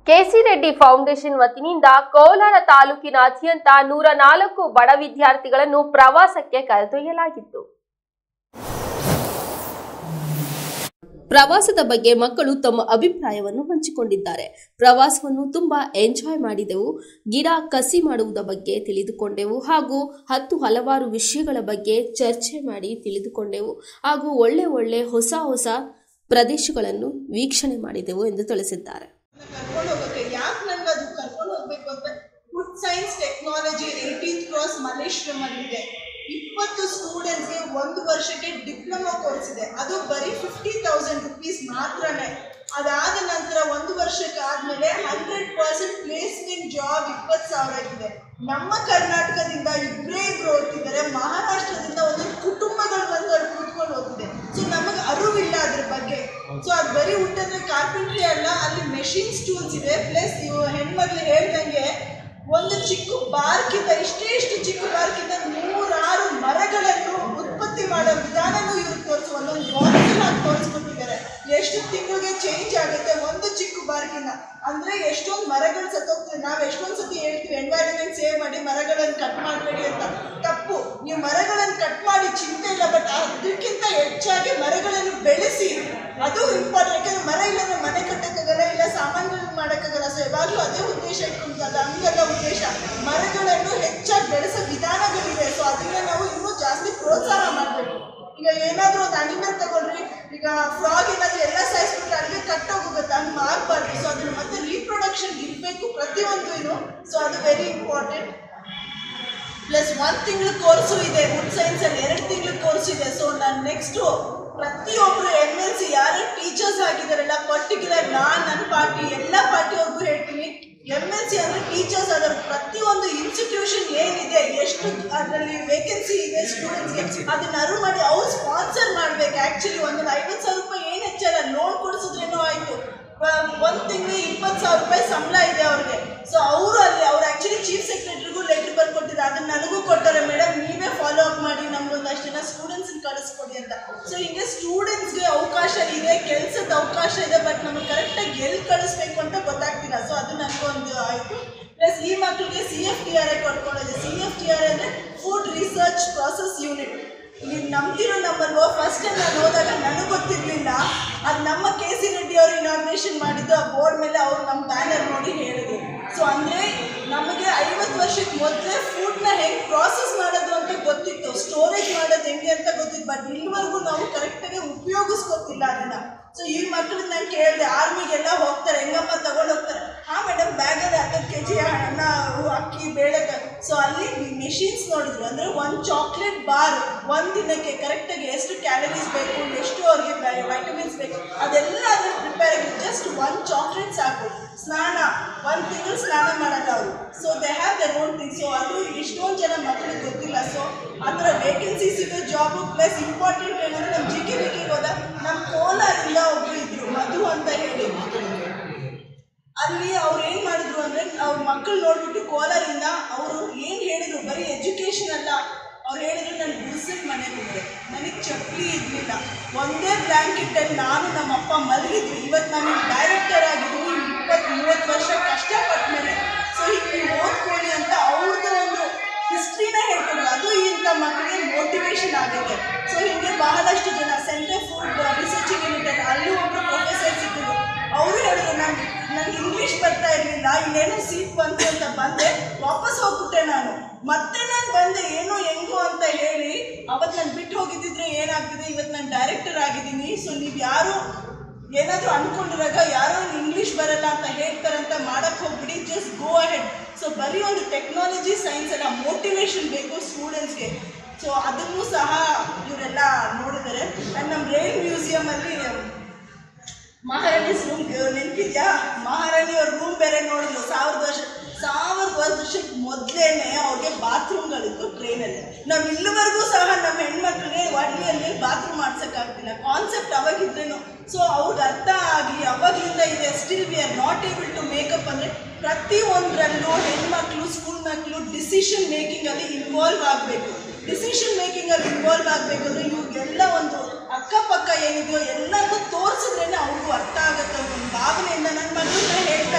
KC Reddy foundation ವತಿಯಿಂದ ಕೋಲಾರ ತಾಲೂಕಿನಾದ್ಯಂತ ನೂರ ನಾಲ್ಕು ಬಡ ವಿದ್ಯಾರ್ಥಿಗಳನ್ನು ಪ್ರವಾಸಕ್ಕೆ ಕರೆದೊಯ್ಯಲಾಗಿತ್ತು ಪ್ರವಾಸದ ಬಗ್ಗೆ ಮಕ್ಕಳು ತಮ್ಮ ಅಭಿಪ್ರಾಯವನ್ನು ಹಂಚಿಕೊಂಡಿದ್ದಾರೆ ಪ್ರವಾಸವನ್ನು ತುಂಬಾ ಎಂಜಾಯ್ ಮಾಡಿದೆವು ಗಿಡ ಕಸಿ ಮಾಡುವುದರ ಬಗ್ಗೆ ತಿಳಿದುಕೊಂಡೆವು ಹಾಗೂ ಹತ್ತು ಹಲವಾರು ವಿಷಯಗಳ ಬಗ್ಗೆ ಚರ್ಚೆ ಮಾಡಿ ತಿಳಿದುಕೊಂಡೆವು ಹಾಗೂ ಒಳ್ಳೆ ಒಳ್ಳೆ ಹೊಸ ಹೊಸ ಪ್ರದೇಶಗಳನ್ನು ವೀಕ್ಷಣೆ ಮಾಡಿದೆವು ಎಂದು ತಿಳಿಸಿದ್ದಾರೆ ಕರ್ಕೊಂಡು ಹೋಗೋಕೆ ಯಾಕೆ ನನ್ಗೆ ಅದು ಕರ್ಕೊಂಡು ಹೋಗ್ಬೇಕು ಅಂದ್ರೆ food science technology eighteen cross ಮಲ್ಲೇಶ್ವರಮಲ್ಲಿದೆ ಇಪ್ಪತ್ತು ಸ್ಟೂಡೆಂಟ್ಸ್ಗೆ ಒಂದು ವರ್ಷಕ್ಕೆ ಡಿಪ್ಲೊಮಾ ಕೋರ್ಸ್ ಇದೆ ಅದು ಬರೀ ಫಿಫ್ಟಿ ತೌಸಂಡ್ ರುಪೀಸ್ ಮಾತ್ರನೇ ಅದಾದ ನಂತರ ಒಂದು ವರ್ಷಕ್ಕೆ ಆದ್ಮೇಲೆ ಹಂಡ್ರೆಡ್ ಪರ್ಸೆಂಟ್ ಪ್ಲೇಸ್ಮೆಂಟ್ ಜಾಬ್ ಇಪ್ಪತ್ತು ಸಾವಿರ ಇದೆ ನಮ್ಮ ಕರ್ನಾಟಕದಿಂದ ಇಬ್ಬರೇ ಇಬ್ರು ಓದ್ತಿದ್ದಾರೆ ಮಹಾರಾಷ್ಟ್ರದಿಂದ ಒಂದೊಂದು ಕುಟುಂಬಗಳು ಬಂದು ಅಲ್ಲಿ ಕೂತ್ಕೊಂಡು ಓದ್ತಿದೆ ಸೊ ನಮಗೆ ಅರಿವಿಲ್ಲ ಅದ್ರ ಬಗ್ಗೆ ಸೊ ಅದು ಬರೀ ಊಟದ ಕಾರ್ಪೆಂಟ್ರಿ ಅಲ್ಲ ಅಲ್ಲಿ ಮೆಷಿನ್ಸ್ ಟೂಲ್ಸ್ ಇದೆ ಪ್ಲಸ್ ಇವು ಹೆಣ್ಮಕ್ಳು ಹೇಳ್ದಂಗೆ ಒಂದು ಚಿಕ್ಕ ಬಾರ್ಕಿಂದ ಇಷ್ಟೇ ಇಷ್ಟು ಚಿಕ್ಕ ಬಾರ್ಕಿಂದ ನೂರಾರು ಮರಗಳನ್ನು ಉತ್ಪತ್ತಿ ಮಾಡೋ ವಿಧಾನನೂ ಇವ್ರು ತೋರಿಸಿ ಒಂದೊಂದು ಬಾಕ್ಸಲ್ಲಿ ಹಾಕಿ ತೋರಿಸ್ಕೊಟ್ಟಿದ್ದಾರೆ ಎಷ್ಟು ತಿಂಗಳಿಗೆ ಚೇಂಜ್ ಆಗುತ್ತೆ ಒಂದು ಚಿಕ್ಕ ಬಾರ್ಕಿಂದ ಅಂದ್ರೆ ಎಷ್ಟೊಂದು ಮರಗಳು ಸತ್ತೋಗ್ತದೆ ನಾವು ಎಷ್ಟೊಂದು ಸತಿ ಹೇಳ್ತೀವಿ ಎನ್ವೈರನ್ಮೆಂಟ್ ಸೇವ್ ಮಾಡಿ ಮರಗಳನ್ನು ಕಟ್ ಮಾಡಬೇಡಿ ಅಂತ ತಪ್ಪು ನೀವು ಮರಗಳನ್ನು ಕಟ್ ಮಾಡಿ ಚಿಂತೆ ಇಲ್ಲ ಬಟ್ ಅದಕ್ಕಿಂತ ಹೆಚ್ಚಾಗಿ ಮರಗಳನ್ನು ಬೆಳೆಸಿ ಅದು ಇಂಪಾರ್ಟೆಂಟ್ ಯಾಕಂದ್ರೆ ಮರ ಇಲ್ಲಂದ್ರೆ ಮನೆ ಕಟ್ಟಕ್ಕಾಗಲ್ಲ ಇಲ್ಲ ಸಾಮಾನುಗಳನ್ನು ಮಾಡೋಕ್ಕಾಗಲ್ಲ ಸೊ ಯಾವಾಗಲೂ ಅದೇ ಉದ್ದೇಶ ಇಟ್ಕೊಂಡಲ್ಲ ಹಂಗಲ್ಲ ಉದ್ದೇಶ ಮರಗಳನ್ನು ಹೆಚ್ಚಾಗಿ ಬೆಳೆಸೋ ವಿಧಾನಗಳಿವೆ ಸೊ ಅದನ್ನ ನಾವು ಇನ್ನೂ ಜಾಸ್ತಿ ಪ್ರೋತ್ಸಾಹ ಮಾಡಬೇಕು ಈಗ ಏನಾದರೂ ಒಂದು ಅನಿಮಲ್ ತಗೊಳ್ರಿ ಈಗ ಫ್ರಾಗ್ ಏನಾದರೂ ಎಲ್ಲ ಸಾಯಿಸ್ಬಿಟ್ರೆ ಅಲ್ಲಿಗೆ ಕಟ್ಟೋಗುತ್ತೆ ಹಂಗೆ ಮಾಡಬಾರ್ದು ಸೊ ಅದನ್ನ ಮತ್ತೆ ರೀಪ್ರೊಡಕ್ಷನ್ ಇರಬೇಕು ಪ್ರತಿಯೊಂದು ಇದು ಸೊ ಅದು ವೆರಿ ಇಂಪಾರ್ಟೆಂಟ್ ಪ್ಲಸ್ ಒಂದು ತಿಂಗಳ ಕೋರ್ಸು ಇದೆ ಫುಡ್ ಸೈನ್ಸ್ ಅಲ್ಲಿ ಎರಡು ತಿಂಗಳ ಕೋರ್ಸ್ ಇದೆ ಸೊ ನಾನು ನೆಕ್ಸ್ಟು ಪ್ರತಿಯೊಬ್ಬರು ಎಮ್ ಎಲ್ ಸಿ ಯಾರೇ ಟೀಚರ್ಸ್ ಆಗಿದ್ದಾರಲ್ಲ ಪರ್ಟಿಕ್ಯುಲರ್ ನಾನು ನನ್ನ ಪಾರ್ಟಿ ಎಲ್ಲ ಪಾರ್ಟಿಯವ್ರಿಗೂ ಹೇಳ್ತೀನಿ ಎಮ್ ಎಲ್ ಸಿ ಅಂದರೆ ಟೀಚರ್ಸ್ ಅದರ ಪ್ರತಿಯೊಂದು ಇನ್ಸ್ಟಿಟ್ಯೂಷನ್ ಏನಿದೆ ಎಷ್ಟು ಅದರಲ್ಲಿ ವೇಕೆನ್ಸಿ ಇದೆ ಸ್ಟೂಡೆಂಟ್ಸ್ಗೆ ಅದನ್ನ ಅರು ಮಾಡಿ ಅವ್ರು ಸ್ಪಾನ್ಸರ್ ಮಾಡ್ಬೇಕು ಆ್ಯಕ್ಚುಲಿ ಒಂದು ಐವತ್ತು ಸಾವಿರ ರೂಪಾಯಿ ಏನು ಹೆಚ್ಚಲ್ಲ ಲೋನ್ ಕೊಡಿಸಿದ್ರೇನೋ ಆಯಿತು ಒಂದು ತಿಂಗಳು ಇಪ್ಪತ್ತು ಸಾವಿರ ರೂಪಾಯಿ ಸಂಬಳ ಇದೆ ಅವ್ರಿಗೆ ಸೊ ಅವರು ಅಲ್ಲಿ ಅವ್ರು ಆ್ಯಕ್ಚುಲಿ ಚೀಫ್ ಸೆಕ್ರೆಟರಿಗೂ ಲೆಟರ್ ಬರ್ಕೊಟ್ಟಿದ್ದಾರೆ ಅದನ್ನ ನನಗೂ ಕೊಟ್ಟಾರೆ ಮೇಡಮ್ ನೀವೇ ಫಾಲೋ ಅಪ್ ಮಾಡಿ ನಮ್ಗೊಂದು ಅಷ್ಟು ಜನ ಸ್ಟೂಡೆಂಟ್ಸ್ನ ಕಳಿಸ್ಕೊಡಿ ಅಂತ ಸೊ ಹಿಂಗೆ ಸ್ಟೂಡೆಂಟ್ಸ್ಗೆ ಅವಕಾಶ ಇದೆ ಕೆಲಸದ ಅವಕಾಶ ಇದೆ ಬಟ್ ನಮಗೆ ಕರೆಕ್ಟಾಗಿ ಎಲ್ಲಿ ಕಳಿಸ್ಬೇಕು ಅಂತ ಗೊತ್ತಾಗ್ತಿಲ್ಲ ಸೊ ಅದು ನನಗೊಂದು ಆಯಿತು ಪ್ಲಸ್ ಈ ಮಕ್ಕಳಿಗೆ C F T R A ಕೊಟ್ಕೊಂಡಿದೆ ಸಿ ಎಫ್ ಟಿ ಆರ್ ಅಂದರೆ ಫುಡ್ ರಿಸರ್ಚ್ ಪ್ರಾಸೆಸ್ ಯೂನಿಟ್ ನೀವು ನಂಬ್ತಿರೋ ನಂಬಲ್ವೋ ಫಸ್ಟ್ ಟೈಮ್ ನಾನು ಹೋದಾಗ ನನಗೆ ಗೊತ್ತಿರಲಿಲ್ಲ ಅದು ನಮ್ಮ ಕೆ ಸಿ ರೆಡ್ಡಿ ಅವರು ಇನಾಗ್ರೇಷನ್ ಮಾಡಿದ್ದು ಆ ಬೋರ್ಡ್ ಮೇಲೆ ಅವ್ರು ನಮ್ಮ ಬ್ಯಾನರ್ ನೋಡಿ ಹೇಳಿದ್ರು ಸೊ ಅಂದರೆ ನಮಗೆ ಐವತ್ತು ವರ್ಷಕ್ಕೆ ಮೊದಲೇ ಫುಡ್ನ ಹೆಂಗೆ ಪ್ರಾಸೆಸ್ ಮಾಡೋದು ಅಂತ ಗೊತ್ತಿತ್ತು ಸ್ಟೋರೇಜ್ ಮಾಡೋದು ಹೆಂಗೆ ಅಂತ ಗೊತ್ತಿತ್ತು ಬಟ್ ಇಲ್ಲಿವರೆಗೂ ನಾವು ಕರೆಕ್ಟಾಗಿ ಉಪಯೋಗಿಸ್ಕೊತಿಲ್ಲ ಅದನ್ನು ಸೊ ಈ ಮಕ್ಕಳು ನಾನು ಕೇಳಿದೆ ಆರ್ಮಿಗೆಲ್ಲ ಹೋಗ್ತಾರೆ ಹೆಂಗಮ್ಮ ತಗೊಂಡು ಹೋಗ್ತಾರೆ ಹಾಂ ಮೇಡಮ್ ಬ್ಯಾಗಲ್ಲಿ ಹತ್ತತ್ತು ಕೆ ಜಿ ಅನ್ನ ಅಕ್ಕಿ ಬೇಳೆ ಸೊ ಅಲ್ಲಿ ಮೆಷಿನ್ಸ್ ನೋಡಿದ್ರು ಅಂದರೆ ಒಂದು ಚಾಕ್ಲೇಟ್ ಬಾರ್ ಒಂದು ದಿನಕ್ಕೆ ಕರೆಕ್ಟಾಗಿ ಎಷ್ಟು ಕ್ಯಾಲರೀಸ್ ಬೇಕು ಎಷ್ಟು ಅವ್ರಿಗೆ ವೈಟಮಿನ್ಸ್ ಬೇಕು ಅದೆಲ್ಲ ಅದ್ರಲ್ಲಿ ಪ್ರಿಪೇರ್ ಆಗಿದೆ ಜಸ್ಟ್ ಒಂದು ಚಾಕ್ಲೇಟ್ ಸಾಕು ಸ್ನಾನ ಒಂದು ತಿಂಗಳು ಸ್ನಾನ ಮಾಡಲ್ಲ ಅವರು so they have their own thing so ಅದು ಇಷ್ಟೊಂದು ಜನ ಮಕ್ಕಳಿಗೆ ಗೊತ್ತಿಲ್ಲ ಸೊ ಆ ಥರ ವೇಕೆನ್ಸಿ ಸಿಗೋ ಜಾಬು ಪ್ಲಸ್ ಇಂಪಾರ್ಟೆಂಟ್ ಏನಂದ್ರೆ ನಮ್ಮ ಜಿ ಕೆ ವಿಕಿಗೆ ಹೋದ ನಮ್ಮ ಕೋಲಾರಿಂದ ಒಬ್ರು ಇದ್ರು ಮಧು ಅಂತ ಹೇಳಿ ಅಲ್ಲಿ ಅವ್ರು ಏನು ಮಾಡಿದ್ರು ಅಂದರೆ ಅವ್ರ ಮಕ್ಕಳು ನೋಡ್ಬಿಟ್ಟು ಕೋಲಾರಿಂದ ಅವರು ಏನು ಹೇಳಿದ್ರು ಬರೀ ಎಜುಕೇಷನ್ ಅಲ್ಲ ಅವ್ರು ಹೇಳಿದ್ರು ನಾನು ಗುಡಿಸಿದ ಮನೇಲಿದ್ದೆ ನನಗೆ ಚಪ್ಪಲಿ ಇರಲಿಲ್ಲ ಒಂದೇ ಬ್ಲ್ಯಾಂಕೆಟಲ್ಲಿ ನಾನು ನಮ್ಮ ಅಪ್ಪ ಮಲಗಿದ್ವಿ ಇವತ್ತು ನಾನು ಡೈರೆಕ್ಟರ್ ಆಗಿದ್ದೀನಿ ಇಪ್ಪತ್ತು ಮೂವತ್ತು ವರ್ಷ ಕಷ್ಟಪಟ್ಟ ಮೇಲೆ ಸೊ ಈಗ ನೀವು ಓದ್ಕೊಳ್ಳಿ ಅಂತ ಅವ್ರದ್ದು ಒಂದು ಹಿಸ್ಟ್ರಿನ ಹೇಳ್ಕೊಡ್ರು ಅದು ಇಂಥ ಮಕ್ಕಳಿಗೆ ಮೋಟಿವೇಶನ್ ಆಗುತ್ತೆ ಸೊ ಹೀಗೆ ಬಹಳಷ್ಟು ಜನ ಸೆಂಟರ್ ಫುಡ್ ರಿಸರ್ಚಿಂಗ್ ಯೂನಿಟ್ ಅಲ್ಲೂ ಒಬ್ಬರು ಪ್ರೊಫೆಸರ್ ಸಿಕ್ಕಿದ್ರು ಅವರು ಹೇಳಿದ್ರು ನಾನು ನನಗೆ ಇಂಗ್ಲೀಷ್ ಬರ್ತಾ ಇರಲಿಲ್ಲ ಇಲ್ಲೇನೋ ಸೀಟ್ ಬಂತು ಅಂತ ಬಂದೆ ವಾಪಸ್ ಹೋಗ್ಬಿಟ್ಟೆ ನಾನು ಮತ್ತೆ ನಾನು ಬಂದೆ ಏನೋ ಹೆಂಗೋ ಅಂತ ಹೇಳಿ ಅವತ್ತು ನಾನು ಬಿಟ್ಟು ಹೋಗಿದ್ದಿದ್ರೆ ಏನಾಗ್ತಿದೆ ಇವತ್ತು ನಾನು ಡೈರೆಕ್ಟರ್ ಆಗಿದ್ದೀನಿ ಸೊ ನೀವು ಯಾರು ಏನಾದರೂ ಅನ್ಕೊಂಡಿರಾಗ ಯಾರೋ ಇಂಗ್ಲೀಷ್ ಬರಲ್ಲ ಅಂತ ಹೇಳ್ತಾರಂತ ಮಾಡಕ್ಕೆ ಹೋಗ್ಬಿಡಿ ಜಸ್ಟ್ ಗೋ ಅಹೆಡ್ ಸೊ ಬರೀ ಒಂದು ಟೆಕ್ನಾಲಜಿ ಸೈನ್ಸ್ ಅಲ್ಲ ಮೋಟಿವೇಶನ್ ಬೇಕು ಸ್ಟೂಡೆಂಟ್ಸ್ಗೆ ಸೊ ಅದನ್ನು ಸಹ ಇವರೆಲ್ಲ ನೋಡಿದ್ದಾರೆ ಆ್ಯಂಡ್ ನಮ್ಮ ರೈಲ್ ಮ್ಯೂಸಿಯಮಲ್ಲಿ ಮಹಾರಾಣಿಸ್ ರೂಮ್ ನೆನಪಿದ್ಯಾ ಮಹಾರಾಣಿ ಅವ್ರ ರೂಮ್ ಬೇರೆ ನೋಡಿದ್ರು ಸಾವಿರದ ವರ್ಷ ಸಾವಿರದ ವರ್ಷಕ್ಕೆ ಮೊದಲೇನೆ ಅವ್ರಿಗೆ ಬಾತ್ರೂಮ್ಗಳಿತ್ತು ಟ್ರೈನಲ್ಲಿ ನಾವು ಇಲ್ಲಿವರೆಗೂ ಸಹ ನಮ್ಮ ಹೆಣ್ಮಕ್ಳಿಗೆ ವಾಡ್ಲಿಯಲ್ಲಿ ಬಾತ್ರೂಮ್ ಮಾಡ್ಸೋಕ್ಕಾಗ್ತಿಲ್ಲ ಕಾನ್ಸೆಪ್ಟ್ ಅವಾಗಿದ್ರೇನು ಸೊ ಅವ್ರಿಗೆ ಅರ್ಥ ಆಗಲಿ ಅವಾಗಲಿಂದ ಇದೆ still we are not able to make up ಅಂದರೆ ಪ್ರತಿಯೊಂದರಲ್ಲೂ ಹೆಣ್ಮಕ್ಳು ಸ್ಕೂಲ್ ಮಕ್ಕಳು ಡಿಸಿಷನ್ ಮೇಕಿಂಗಲ್ಲಿ ಇನ್ವಾಲ್ವ್ ಆಗಬೇಕು ಡಿಸಿಷನ್ ಮೇಕಿಂಗಲ್ಲಿ ಇನ್ವಾಲ್ವ್ ಆಗಬೇಕು ಅಂದರೆ ಇವ್ರಿಗೆಲ್ಲ ಒಂದು ಅಕ್ಕಪಕ್ಕ ಏನಿದೆಯೋ ಎಲ್ಲರಿಗೂ ತೋರಿಸಿದ್ರೇನೆ ಅವ್ರಿಗೂ ಅರ್ಥ ಆಗುತ್ತೆ ಅನ್ನೋ ಒಂದು ಭಾವನೆಯಿಂದ ನನ್ನ ಮಗಳನ್ನ ಹೇಳ್ತೀನಿ